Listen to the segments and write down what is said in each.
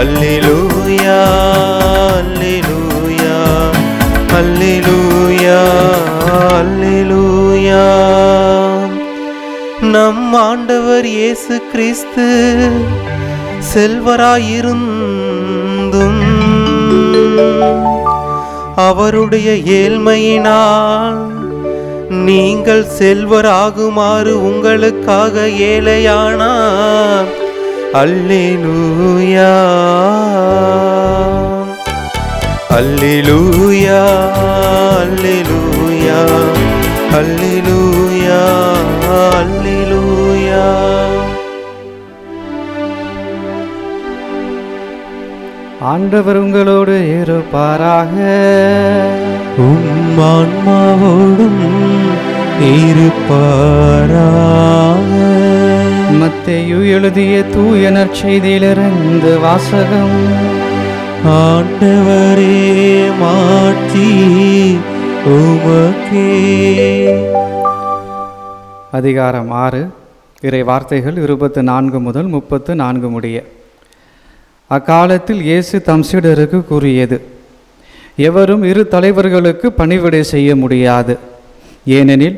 அல்லேலூயா அல்லேலூயா அல்லேலூயா அல்லேலூயா நம் ஆண்டவர் இயேசு கிறிஸ்து செல்வராயிருந்தும் அவருடைய ஏழ்மையினால் நீங்கள் செல்வராகுமாறு உங்களுக்காக ஏழையானார் அல்லேலூயா அல்லேலூயா அல்லேலூயா அல்லேலூயா அல்லேலூயா ஆண்டவர் உங்களோடு இருப்பாராக உம் ஆன்மாவோடும் இருப்பாராக மத்தேயு எழுதிய தூய நற்செய்தியிலிருந்து வாசகம் ஆண்டவரே மாட்சி உமக்கே அதிகாரம் ஆறு இறை வார்த்தைகள் இருபத்து நான்கு முதல் முப்பத்து நான்கு முடிய அக்காலத்தில் இயேசு தம் சீடருக்கு கூறியது எவரும் இரு தலைவர்களுக்கு பணிவிடை செய்ய முடியாது ஏனெனில்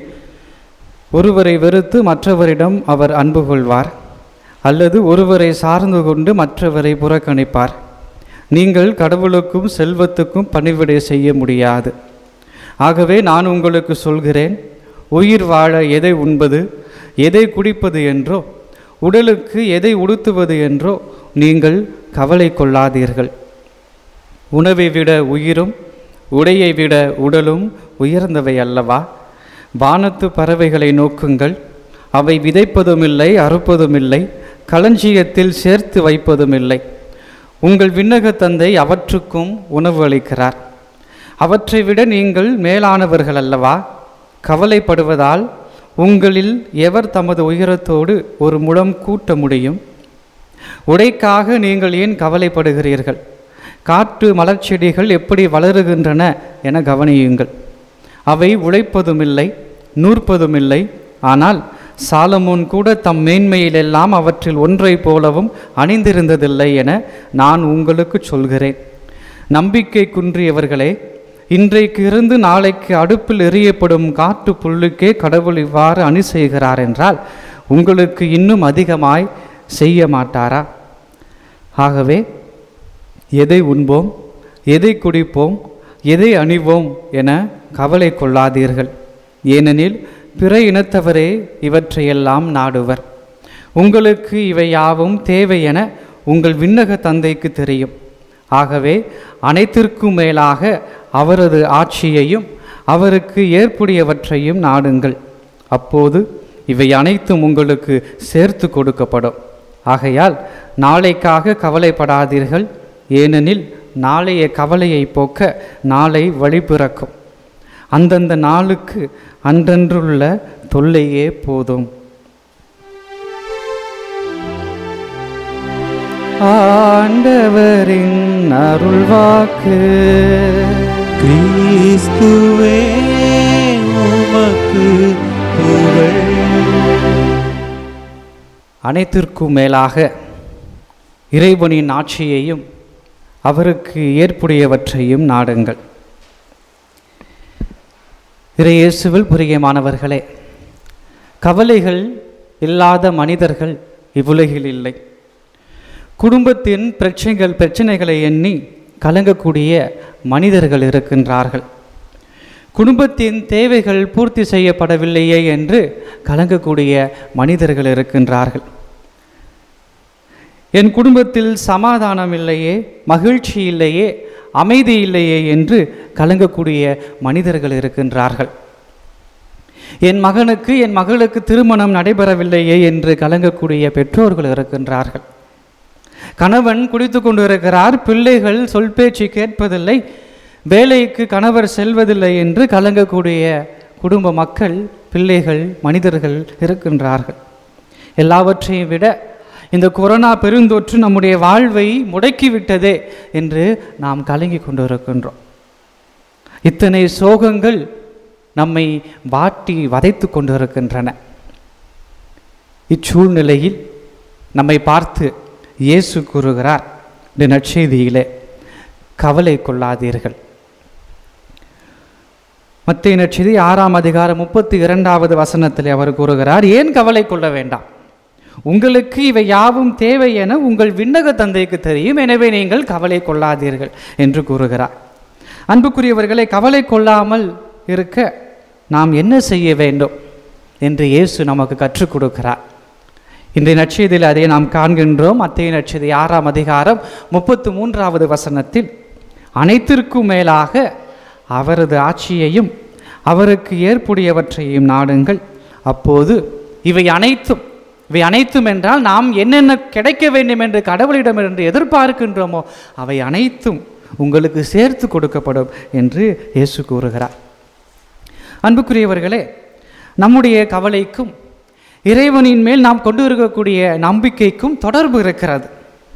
ஒருவரை வெறுத்து மற்றவரிடம் அவர் அன்பு கொள்வார் அல்லது ஒருவரை சார்ந்து கொண்டு மற்றவரை புறக்கணிப்பார் நீங்கள் கடவுளுக்கும் செல்வத்துக்கும் பணிவிடை செய்ய முடியாது ஆகவே நான் உங்களுக்கு சொல்கிறேன் உயிர் வாழ எதை உண்பது எதை குடிப்பது என்றோ உடலுக்கு எதை உடுத்துவது என்றோ நீங்கள் கவலை கொள்ளாதீர்கள் உணவை விட உயிரும் உடையை விட உடலும் உயர்ந்தவை அல்லவா வானத்து பறவைகளை நோக்குங்கள் அவை விதைப்பதுமில்லை அறுப்பதுமில்லை களஞ்சியத்தில் சேர்த்து வைப்பதுமில்லை உங்கள் விண்ணக தந்தை அவற்றுக்கும் உணவு அளிக்கிறார் அவற்றை விட நீங்கள் மேலானவர்கள் அல்லவா கவலைப்படுவதால் உங்களில் எவர் தமது உயரத்தோடு ஒரு முழம் கூட்ட முடியும் உடைக்காக நீங்கள் ஏன் கவலைப்படுகிறீர்கள் காட்டு மலர்ச்செடிகள் எப்படி வளருகின்றன என கவனியுங்கள் அவை உழைப்பதுமில்லை நூற்பதுமில்லை ஆனால் சாலமோன் கூட தம் மேன்மையிலெல்லாம் அவற்றில் ஒன்றைப் போலவும் அணிந்திருந்ததில்லை என நான் உங்களுக்கு சொல்கிறேன் நம்பிக்கை குன்றியவர்களே இன்றைக்கு இருந்து நாளைக்கு அடுப்பில் எறியப்படும் காட்டு புல்லுக்கே கடவுள் இவ்வாறு அணி செய்கிறார் என்றால் உங்களுக்கு இன்னும் அதிகமாய் செய்ய மாட்டாரா ஆகவே எதை உண்போம் எதை குடிப்போம் எதை அணிவோம் என கவலை கொள்ளாதீர்கள் ஏனெனில் பிற இனத்தவரே இவற்றையெல்லாம் நாடுவர் உங்களுக்கு இவை யாவும் தேவை என உங்கள் விண்ணக தந்தைக்கு தெரியும் ஆகவே அனைத்திற்கும் மேலாக அவரது ஆட்சியையும் அவருக்கு ஏற்புடையவற்றையும் நாடுங்கள் அப்போது இவை அனைத்தும் உங்களுக்கு சேர்த்து கொடுக்கப்படும் ஆகையால் நாளைக்காக கவலைப்படாதீர்கள் ஏனெனில் நாளைய கவலையை போக்க நாளை வழிபிறக்கும் அந்தந்த நாளுக்கு அன்றன்றுள்ள தொல்லையே போதும் ஆண்டவரின் அருள்வாக்கு கிறிஸ்துவே உமக்கு புகழ் அனைத்திற்கும் மேலாக இறைவனின் ஆட்சியையும் அவருக்கு ஏற்புடையவற்றையும் நாடுங்கள் இறையேசுவில் பிரியமானவர்களே கவலைகள் இல்லாத மனிதர்கள் இவ்வுலகில் இல்லை குடும்பத்தின் பிரச்சனைகள் பிரச்சனைகளை எண்ணி கலங்கக்கூடிய மனிதர்கள் இருக்கின்றார்கள் குடும்பத்தின் தேவைகள் பூர்த்தி செய்யப்படவில்லையே என்று கலங்கக்கூடிய மனிதர்கள் இருக்கின்றார்கள் என் குடும்பத்தில் சமாதானம் இல்லையே மகிழ்ச்சி இல்லையே அமைதி இல்லையே என்று கலங்கக்கூடிய மனிதர்கள் இருக்கின்றார்கள் என் மகனுக்கு என் மகளுக்கு திருமணம் நடைபெறவில்லையே என்று கலங்கக்கூடிய பெற்றோர்கள் இருக்கின்றார்கள் கணவன் குடித்து கொண்டிருக்கிறார் பிள்ளைகள் சொல் பேச்சு கேட்பதில்லை வேலைக்கு கணவர் செல்வதில்லை என்று கலங்கக்கூடிய குடும்ப மக்கள் பிள்ளைகள் மனிதர்கள் இருக்கின்றார்கள் எல்லாவற்றையும் விட இந்த கொரோனா பெருந்தொற்று நம்முடைய வாழ்வை முடக்கிவிட்டதே என்று நாம் கலங்கி கொண்டிருக்கின்றோம் இத்தனை சோகங்கள் நம்மை வாட்டி வதைத்து கொண்டிருக்கின்றன இச்சூழ்நிலையில் நம்மை பார்த்து இயேசு கூறுகிறார் இந்த நற்செய்தியிலே கவலை கொள்ளாதீர்கள் மத்திய நற்செய்தி ஆறாம் அதிகாரம் முப்பத்தி இரண்டாவது வசனத்தில் அவர் கூறுகிறார் ஏன் கவலை கொள்ள வேண்டாம் உங்களுக்கு இவை யாவும் தேவை என உங்கள் விண்ணக தந்தைக்கு தெரியும் எனவே நீங்கள் கவலை கொள்ளாதீர்கள் என்று கூறுகிறார் அன்புக்குரியவர்களை கவலை கொள்ளாமல் இருக்க நாம் என்ன செய்ய வேண்டும் என்று இயேசு நமக்கு கற்றுக் கொடுக்கிறார் இன்றைய நற்செய்தியில் அதை நாம் காண்கின்றோம் மத்திய நற்செய்தி ஆறாம் அதிகாரம் முப்பத்து மூன்றாவது வசனத்தில் அனைத்திற்கும் மேலாக அவரது ஆட்சியையும் அவருக்கு ஏற்புடையவற்றையும் நாடுங்கள் அப்போது இவை அனைத்தும் இவை அனைத்தும் என்றால் நாம் என்னென்ன கிடைக்க வேண்டும் என்று கடவுளிடமிருந்து எதிர்பார்க்கின்றோமோ அவை அனைத்தும் உங்களுக்கு சேர்த்து கொடுக்கப்படும் என்று இயேசு கூறுகிறார் அன்புக்குரியவர்களே நம்முடைய கவலைக்கும் இறைவனின் மேல் நாம் கொண்டு இருக்கக்கூடிய நம்பிக்கைக்கும் தொடர்பு இருக்கிறது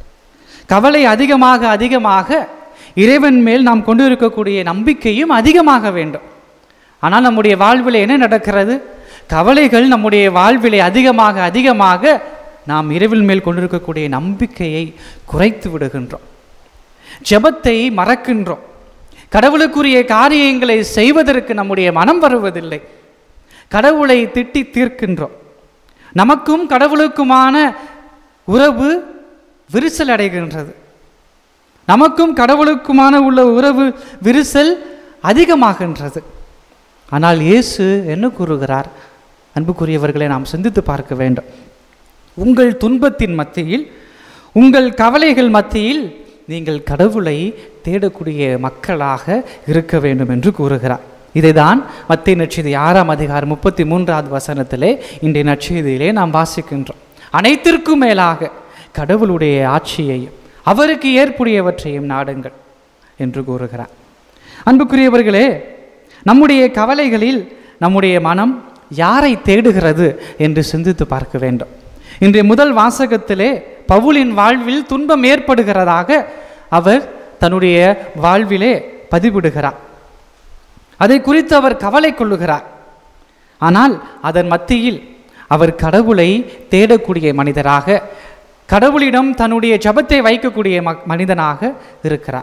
கவலை அதிகமாக அதிகமாக இறைவன் மேல் நாம் கொண்டு இருக்கக்கூடிய நம்பிக்கையும் அதிகமாக வேண்டும் ஆனால் நம்முடைய வாழ்வில் என்ன நடக்கிறது கவலைகள் நம்முடைய வாழ்விலே அதிகமாக அதிகமாக நாம் இறைவன் மேல் கொண்டிருக்கக்கூடிய நம்பிக்கையை குறைத்து விடுகின்றோம் ஜெபத்தை மறக்கின்றோம் கடவுளுக்குரிய காரியங்களை செய்வதற்கு நம்முடைய மனம் வருவதில்லை கடவுளை திட்டி தீர்க்கின்றோம் நமக்கும் கடவுளுக்குமான உறவு விரிசல் அடைகின்றது நமக்கும் கடவுளுக்குமான உள்ள உறவு விரிசல் அதிகமாகின்றது ஆனால் இயேசு என்ன கூறுகிறார் அன்புக்குரியவர்களை நாம் சிந்தித்து பார்க்க வேண்டும் உங்கள் துன்பத்தின் மத்தியில் உங்கள் கவலைகள் மத்தியில் நீங்கள் கடவுளை தேடக்கூடிய மக்களாக இருக்க வேண்டும் என்று கூறுகிறார் இதைதான் மத்திய நற்செய்தி ஆறாம் அதிகாரம் முப்பத்தி மூன்றாவது வசனத்திலே இன்றைய நற்செய்தியிலே நாம் வாசிக்கின்றோம் அனைத்திற்கும் மேலாக கடவுளுடைய ஆட்சியையும் அவருக்கு ஏற்புடையவற்றையும் நாடுங்கள் என்று கூறுகிறார் அன்புக்குரியவர்களே நம்முடைய கவலைகளில் நம்முடைய மனம் யாரை தேடுகிறது என்று சிந்தித்து பார்க்க வேண்டும் இன்றைய முதல் வாசகத்திலே பவுலின் வாழ்வில் துன்பம் ஏற்படுகிறதாக அவர் தன்னுடைய வாழ்விலே பதிவிடுகிறார் அதை குறித்து அவர் கவலை கொள்ளுகிறார் ஆனால் அதன் மத்தியில் அவர் கடவுளை தேடக்கூடிய மனிதராக கடவுளிடம் தன்னுடைய ஜபத்தை வைக்கக்கூடிய ம- மனிதனாக இருக்கிறார்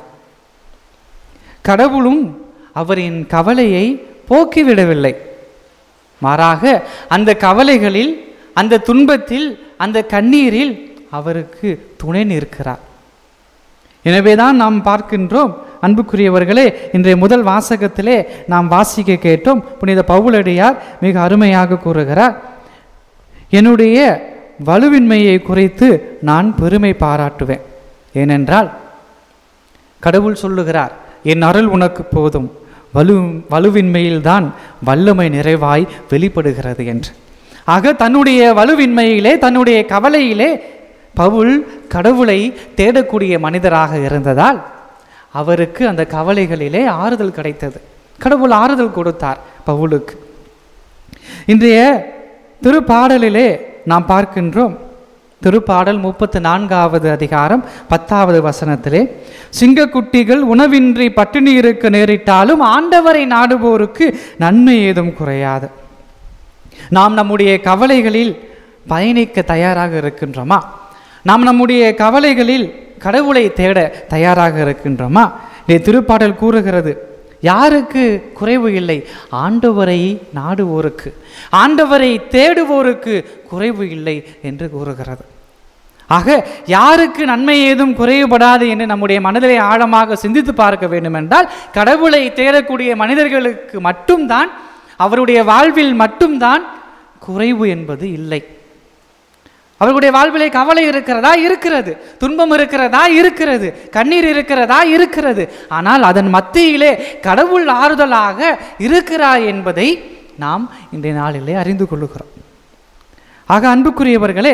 கடவுளும் அவரின் கவலையை போக்கிவிடவில்லை மாறாக அந்த கவலைகளில் அந்த துன்பத்தில் அந்த கண்ணீரில் அவருக்கு துணை நிற்கிறார் எனவேதான் நாம் பார்க்கின்றோம் அன்புக்குரியவர்களே இன்றைய முதல் வாசகத்திலே நாம் வாசிக்க கேட்டோம் புனித பவுலடியார் மிக அருமையாக கூறுகிறார் என்னுடைய வலுவின்மையை குறித்து நான் பெருமை பாராட்டுவேன் ஏனென்றால் கடவுள் சொல்லுகிறார் என் அருள் உனக்கு போதும் வலு வலுவின்மையில்தான் வல்லமை நிறைவாய் வெளிப்படுகிறது என்று ஆக தன்னுடைய வலுவின்மையிலே தன்னுடைய கவலையிலே பவுல் கடவுளை தேடக்கூடிய மனிதராக இருந்ததால் அவருக்கு அந்த கவலைகளிலே ஆறுதல் கிடைத்தது கடவுள் ஆறுதல் கொடுத்தார் பவுலுக்கு இன்றைய திருப்பாடலிலே நாம் பார்க்கின்றோம் திருப்பாடல் முப்பத்து நான்காவது அதிகாரம் பத்தாவது வசனத்திலே சிங்கக்குட்டிகள் உணவின்றி பட்டினி இருக்க நேரிட்டாலும் ஆண்டவரை நாடுவோருக்கு நன்மை ஏதும் குறையாது நாம் நம்முடைய கவலைகளில் பயணிக்க தயாராக இருக்கின்றோமா நாம் நம்முடைய கவலைகளில் கடவுளை தேட தயாராக இருக்கின்றோமா இந்த திருப்பாடல் கூறுகிறது யாருக்கு குறைவு இல்லை ஆண்டவரை நாடுவோருக்கு ஆண்டவரை தேடுவோருக்கு குறைவு இல்லை என்று கூறுகிறது ஆக யாருக்கு நன்மை ஏதும் குறைவுபடாது என்று நம்முடைய மனதிலே ஆழமாக சிந்தித்து பார்க்க வேண்டும் என்றால் கடவுளை தேடக்கூடிய மனிதர்களுக்கு மட்டும்தான் அவருடைய வாழ்வில் மட்டும்தான் குறைவு என்பது இல்லை அவர்களுடைய வாழ்விலே கவலை இருக்கிறதா இருக்கிறது துன்பம் இருக்கிறதா இருக்கிறது கண்ணீர் இருக்கிறதா இருக்கிறது ஆனால் அதன் மத்தியிலே கடவுள் ஆறுதலாக இருக்கிறார் என்பதை நாம் இன்றைய நாளிலே அறிந்து கொள்ளுகிறோம் ஆக அன்புக்குரியவர்களே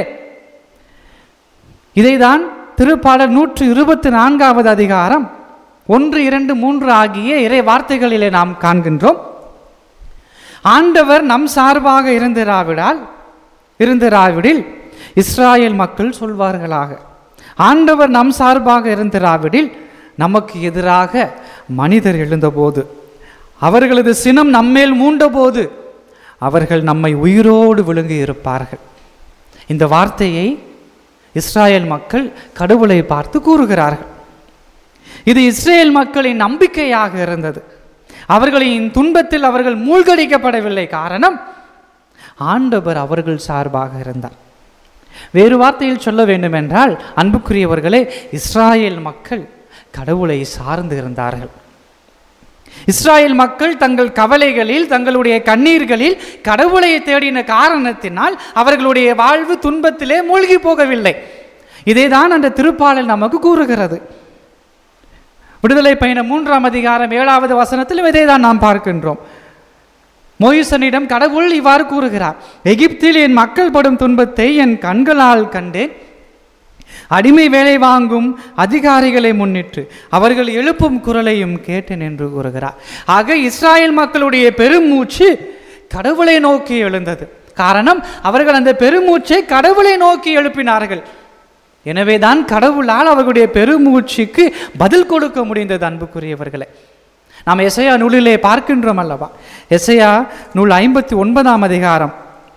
இதைதான் திருப்பாடல் நூற்று இருபத்தி நான்காவது அதிகாரம் ஒன்று இரண்டு மூன்று ஆகிய இறை வார்த்தைகளிலே நாம் காண்கின்றோம் ஆண்டவர் நம் சார்பாக இருந்திராவிடால் இருந்திராவிடில் இஸ்ராயேல் மக்கள் சொல்வார்களாக ஆண்டவர் நம் சார்பாக இருந்திராவிடில் நமக்கு எதிராக மனிதர் எழுந்தபோது அவர்களது சினம் நம்மேல் மூண்டபோது அவர்கள் நம்மை உயிரோடு விழுங்கி இருப்பார்கள் இந்த வார்த்தையை இஸ்ராயேல் மக்கள் கடவுளை பார்த்து கூறுகிறார்கள் இது இஸ்ரேல் மக்களின் நம்பிக்கையாக இருந்தது அவர்களின் துன்பத்தில் அவர்கள் மூழ்கடிக்கப்படவில்லை காரணம் ஆண்டவர் அவர்கள் சார்பாக இருந்தார் வேறு வார்த்தையில் சொல்ல வேண்டுமென்றால் அன்புக்குரியவர்களே இஸ்ராயேல் மக்கள் கடவுளை சார்ந்து இருந்தார்கள் இஸ்ராயேல் மக்கள் தங்கள் கவலைகளில் தங்களுடைய கண்ணீர்களில் கடவுளை தேடின காரணத்தினால் அவர்களுடைய வாழ்வு துன்பத்திலே மூழ்கி போகவில்லை இதைதான் அந்த திருப்பாடல் நமக்கு கூறுகிறது விடுதலை பயணம் மூன்றாம் அதிகாரம் ஏழாவது வசனத்திலும் இதை தான் நாம் பார்க்கின்றோம் மோயிசனிடம் கடவுள் இவ்வாறு கூறுகிறார் எகிப்தில் என் மக்கள் படும் துன்பத்தை என் கண்களால் கண்டேன் அடிமை வேலை வாங்கும் அதிகாரிகளை முன்னிட்டு அவர்கள் எழுப்பும் குரலையும் கேட்டேன் என்று கூறுகிறார் ஆக இஸ்ராயேல் மக்களுடைய பெருமூச்சு கடவுளை நோக்கி எழுந்தது காரணம் அவர்கள் அந்த பெருமூச்சை கடவுளை நோக்கி எழுப்பினார்கள் எனவேதான் கடவுளால் அவர்களுடைய பெருமூச்சுக்கு பதில் கொடுக்க முடிந்தது அன்புக்குரியவர்களே நாம் எசையா நூலிலே பார்க்கின்றோம் அல்லவா எசையா நூல் ஐம்பத்தி ஒன்பதாம் அதிகாரம்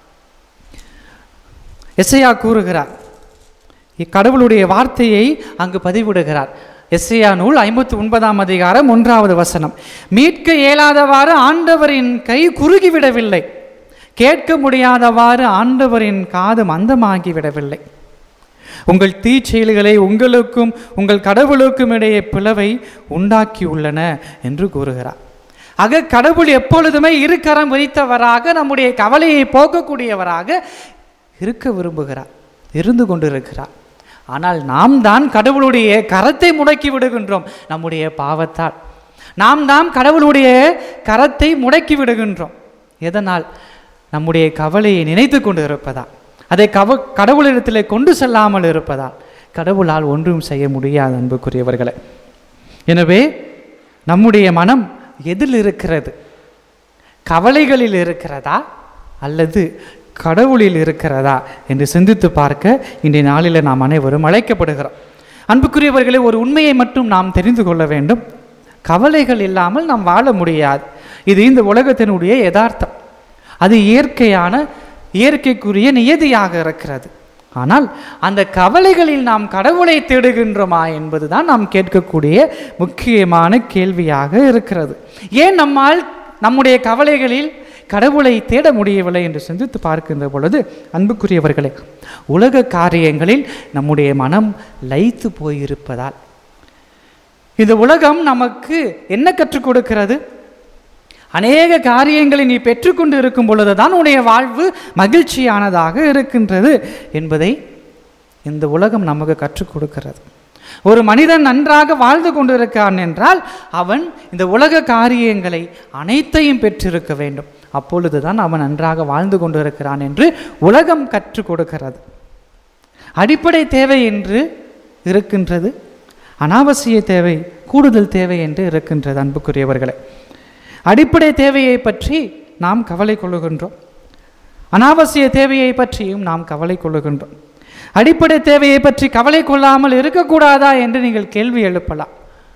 எசையா கூறுகிறார் கடவுளுடைய வார்த்தையை அங்கு பதிவிடுகிறார் எஸ்ஐயா நூல் ஐம்பத்தி ஒன்பதாம் அதிகாரம் ஒன்றாவது வசனம் மீட்க இயலாதவாறு ஆண்டவரின் கை குறுகிவிடவில்லை கேட்க முடியாதவாறு ஆண்டவரின் காது மந்தமாகி விடவில்லை உங்கள் தீச்செயல்களை உங்களுக்கும் உங்கள் கடவுளுக்கும் இடையே பிளவை உண்டாக்கியுள்ளன என்று கூறுகிறார் ஆக கடவுள் எப்பொழுதுமே இருக்கரம் விரித்தவராக நம்முடைய கவலையை போக்கக்கூடியவராக இருக்க விரும்புகிறார் இருந்து கொண்டிருக்கிறார் ஆனால் நாம் தான் கடவுளுடைய கரத்தை முடக்கி விடுகின்றோம் நம்முடைய பாவத்தால் நாம் தான் கடவுளுடைய கரத்தை முடக்கி விடுகின்றோம் எதனால் நம்முடைய கவலையை நினைத்து கொண்டு இருப்பதால் அதை கவ கடவுளிடத்திலே கொண்டு செல்லாமல் இருப்பதால் கடவுளால் ஒன்றும் செய்ய முடியாது அன்புக்குரியவர்களே எனவே நம்முடைய மனம் எதில் இருக்கிறது கவலைகளில் இருக்கிறதா அல்லது கடவுளில் இருக்கிறதா என்று சிந்தித்து பார்க்க இன்றைய நாளில் நாம் அனைவரும் அழைக்கப்படுகிறோம் அன்புக்குரியவர்களே ஒரு உண்மையை மட்டும் நாம் தெரிந்து கொள்ள வேண்டும் கவலைகள் இல்லாமல் நாம் வாழ முடியாது இது இந்த உலகத்தினுடைய யதார்த்தம் அது இயற்கையான இயற்கைக்குரிய நியதியாக இருக்கிறது ஆனால் அந்த கவலைகளில் நாம் கடவுளை தேடுகின்றோமா என்பதுதான் நாம் கேட்கக்கூடிய முக்கியமான கேள்வியாக இருக்கிறது ஏன் நம்மால் நம்முடைய கவலைகளில் கடவுளை தேட முடியவில்லை என்று சிந்தித்து பார்க்கின்ற பொழுது அன்புக்குரியவர்களே உலக காரியங்களில் நம்முடைய மனம் லயித்து போயிருப்பதால் இந்த உலகம் நமக்கு என்ன கற்றுக் கொடுக்கிறது அநேக காரியங்களை நீ பெற்றுக்கொண்டு இருக்கும் பொழுதுதான் உன்னுடைய வாழ்வு மகிழ்ச்சியானதாக இருக்கின்றது என்பதை இந்த உலகம் நமக்கு கற்றுக் கொடுக்கிறது ஒரு மனிதன் நன்றாக வாழ்ந்து கொண்டிருக்கான் என்றால் அவன் இந்த உலக காரியங்களை அனைத்தையும் பெற்றிருக்க வேண்டும் அப்பொழுதுதான் அவன் நன்றாக வாழ்ந்து கொண்டிருக்கிறான் என்று உலகம் கற்றுக் கொடுக்கிறது அடிப்படை தேவை என்று இருக்கின்றது அனாவசிய தேவை கூடுதல் தேவை என்று இருக்கின்றது அன்புக்குரியவர்களே அடிப்படை தேவையை பற்றி நாம் கவலை கொள்ளுகின்றோம் அனாவசிய தேவையை பற்றியும் நாம் கவலை கொள்ளுகின்றோம் அடிப்படை தேவையை பற்றி கவலை கொள்ளாமல் இருக்கக்கூடாதா என்று நீங்கள் கேள்வி எழுப்பலாம்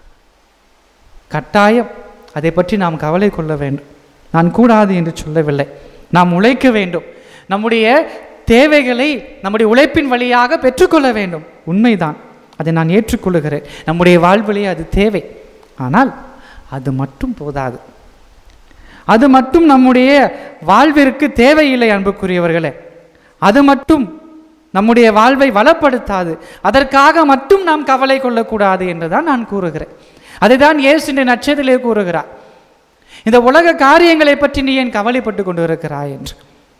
கட்டாயம் அதை பற்றி நாம் கவலை கொள்ள வேண்டும் நான் கூடாது என்று சொல்லவில்லை நாம் உழைக்க வேண்டும் நம்முடைய தேவைகளை நம்முடைய உழைப்பின் வழியாக பெற்றுக்கொள்ள வேண்டும் உண்மைதான் அதை நான் ஏற்றுக்கொள்ளுகிறேன் நம்முடைய வாழ்விலே அது தேவை ஆனால் அது மட்டும் போதாது அது மட்டும் நம்முடைய வாழ்விற்கு தேவையில்லை அன்புக்குரியவர்களே அது மட்டும் நம்முடைய வாழ்வை வளப்படுத்தாது அதற்காக மட்டும் நாம் கவலை கொள்ளக்கூடாது என்றுதான் நான் கூறுகிறேன் அதைதான் இயேசு இந்த நட்சத்திலே கூறுகிறார் இந்த உலக காரியங்களை பற்றி நீ ஏன் கவலைப்பட்டு கொண்டு இருக்கிறாய் என்று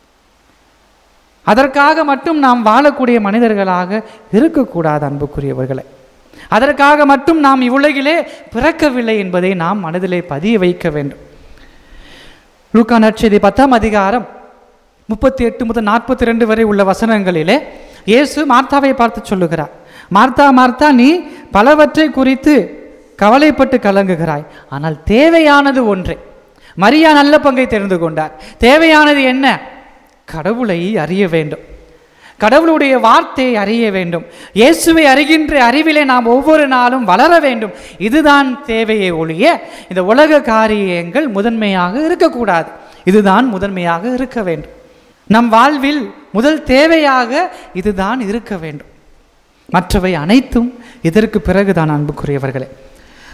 அதற்காக மட்டும் நாம் வாழக்கூடிய மனிதர்களாக இருக்கக்கூடாது அன்புக்குரியவர்களே அதற்காக மட்டும் நாம் இவ்வுலகிலே பிறக்கவில்லை என்பதை நாம் மனதிலே பதிய வைக்க வேண்டும் லூக்கா நற்செய்தி பத்தாம் அதிகாரம் முப்பத்தி எட்டு முதல் நாற்பத்தி ரெண்டு வரை உள்ள வசனங்களிலே இயேசு மார்த்தாவை பார்த்து சொல்லுகிறார் மார்த்தா மார்த்தா நீ பலவற்றை குறித்து கவலைப்பட்டு கலங்குகிறாய் ஆனால் தேவையானது ஒன்றே மரியா நல்ல பங்கை தெரிந்து கொண்டார் தேவையானது என்ன கடவுளை அறிய வேண்டும் கடவுளுடைய வார்த்தையை அறிய வேண்டும் இயேசுவை அறிகின்ற அறிவிலே நாம் ஒவ்வொரு நாளும் வளர வேண்டும் இதுதான் தேவையை ஒழிய இந்த உலக காரியங்கள் முதன்மையாக இருக்கக்கூடாது இதுதான் முதன்மையாக இருக்க வேண்டும் நம் வாழ்வில் முதல் தேவையாக இதுதான் இருக்க வேண்டும் மற்றவை அனைத்தும் இதற்கு பிறகுதான் அன்புக்குரியவர்களே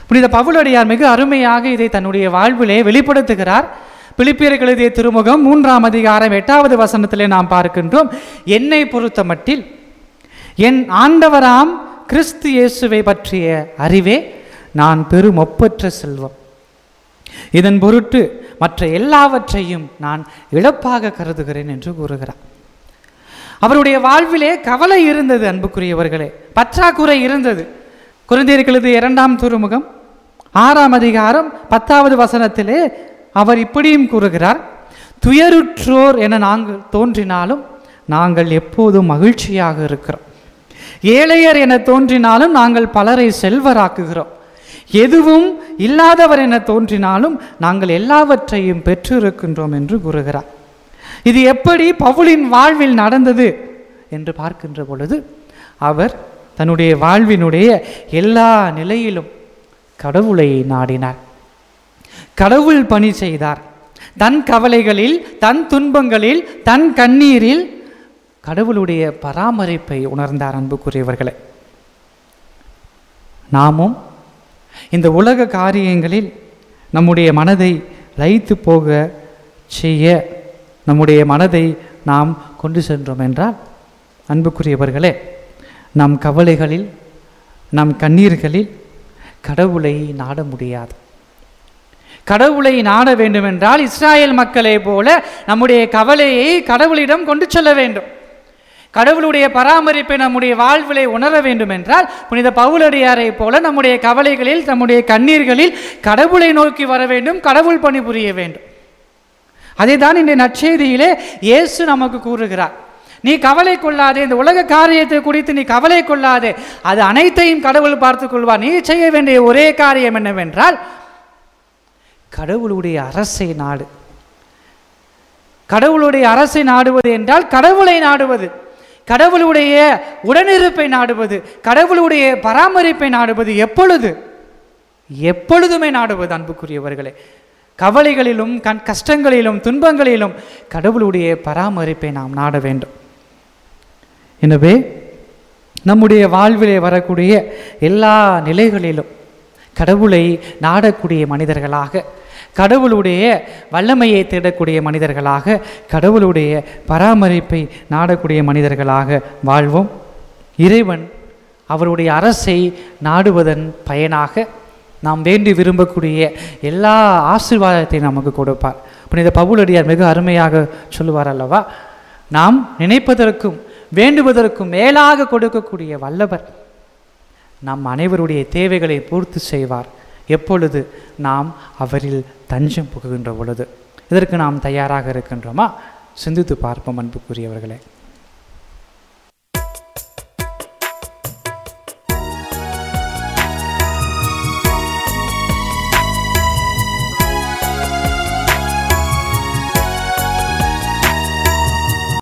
புனித பவுலடியார் மிக அருமையாக இதை தன்னுடைய வாழ்விலே வெளிப்படுத்துகிறார் பிலிப்பியர்கள் எழுதிய திருமுகம் மூன்றாம் அதிகாரம் எட்டாவது வசனத்திலே நாம் பார்க்கின்றோம் என்னை பொறுத்த மட்டில் என் ஆண்டவராம் கிறிஸ்து இயேசுவை பற்றிய அறிவே நான் பெரும் ஒப்பற்ற செல்வம் இதன் பொருட்டு மற்ற எல்லாவற்றையும் நான் இழப்பாக கருதுகிறேன் என்று கூறுகிறார் அவருடைய வாழ்விலே கவலை இருந்தது அன்புக்குரியவர்களே பற்றாக்குறை இருந்தது குழந்தைகளது இரண்டாம் துறைமுகம் ஆறாம் அதிகாரம் பத்தாவது வசனத்திலே அவர் இப்படியும் கூறுகிறார் துயருற்றோர் என நாங்கள் தோன்றினாலும் நாங்கள் எப்போதும் மகிழ்ச்சியாக இருக்கிறோம் ஏழையர் என தோன்றினாலும் நாங்கள் பலரை செல்வராக்குகிறோம் எதுவும் இல்லாதவர் என தோன்றினாலும் நாங்கள் எல்லாவற்றையும் பெற்றிருக்கின்றோம் என்று கூறுகிறார் இது எப்படி பவுலின் வாழ்வில் நடந்தது என்று பார்க்கின்ற பொழுது அவர் தன்னுடைய வாழ்வினுடைய எல்லா நிலையிலும் கடவுளை நாடினார் கடவுள் பணி செய்தார் தன் கவலைகளில் தன் துன்பங்களில் தன் கண்ணீரில் கடவுளுடைய பராமரிப்பை உணர்ந்தார் அன்புக்குரியவர்களே நாமும் இந்த உலக காரியங்களில் நம்முடைய மனதை லயித்து போக செய்ய நம்முடைய மனதை நாம் கொண்டு சென்றோம் என்றால் அன்புக்குரியவர்களே நம் கவலைகளில் நம் கண்ணீர்களில் கடவுளை நாட முடியாது கடவுளை நாட வேண்டுமென்றால் இஸ்ராயேல் மக்களே போல நம்முடைய கவலையை கடவுளிடம் கொண்டு செல்ல வேண்டும் கடவுளுடைய பராமரிப்பை நம்முடைய வாழ்விலை உணர வேண்டும் என்றால் புனித பவுலடியாரை போல நம்முடைய கவலைகளில் நம்முடைய கண்ணீர்களில் கடவுளை நோக்கி வர வேண்டும் கடவுள் பணிபுரிய வேண்டும் அதை தான் இந்த நற்செய்தியிலே இயேசு நமக்கு கூறுகிறார் நீ கவலை கொள்ளாதே இந்த உலக காரியத்தை குறித்து நீ கவலை கொள்ளாதே அது அனைத்தையும் கடவுள் பார்த்துக் கொள்வார் நீ செய்ய வேண்டிய ஒரே காரியம் என்னவென்றால் கடவுளுடைய அரசை நாடு கடவுளுடைய அரசை நாடுவது என்றால் கடவுளை நாடுவது கடவுளுடைய உடனிருப்பை நாடுவது கடவுளுடைய பராமரிப்பை நாடுவது எப்பொழுது எப்பொழுதுமே நாடுவது அன்புக்குரியவர்களே கவலைகளிலும் கண் கஷ்டங்களிலும் துன்பங்களிலும் கடவுளுடைய பராமரிப்பை நாம் நாட வேண்டும் எனவே நம்முடைய வாழ்விலே வரக்கூடிய எல்லா நிலைகளிலும் கடவுளை நாடக்கூடிய மனிதர்களாக கடவுளுடைய வல்லமையை தேடக்கூடிய மனிதர்களாக கடவுளுடைய பராமரிப்பை நாடக்கூடிய மனிதர்களாக வாழ்வோம் இறைவன் அவருடைய அரசை நாடுவதன் பயனாக நாம் வேண்டி விரும்பக்கூடிய எல்லா ஆசீர்வாதத்தையும் நமக்கு கொடுப்பார் புனித பவுலடியார் மிக அருமையாக சொல்லுவார் அல்லவா நாம் நினைப்பதற்கும் வேண்டுவதற்கும் மேலாக கொடுக்கக்கூடிய வல்லவர் நம் அனைவருடைய தேவைகளை பூர்த்தி செய்வார் எப்பொழுது நாம் அவரில் தஞ்சம் புகுகின்ற பொழுது இதற்கு நாம் தயாராக இருக்கின்றோமா சிந்தித்து பார்ப்போம் அன்புக்குரியவர்களே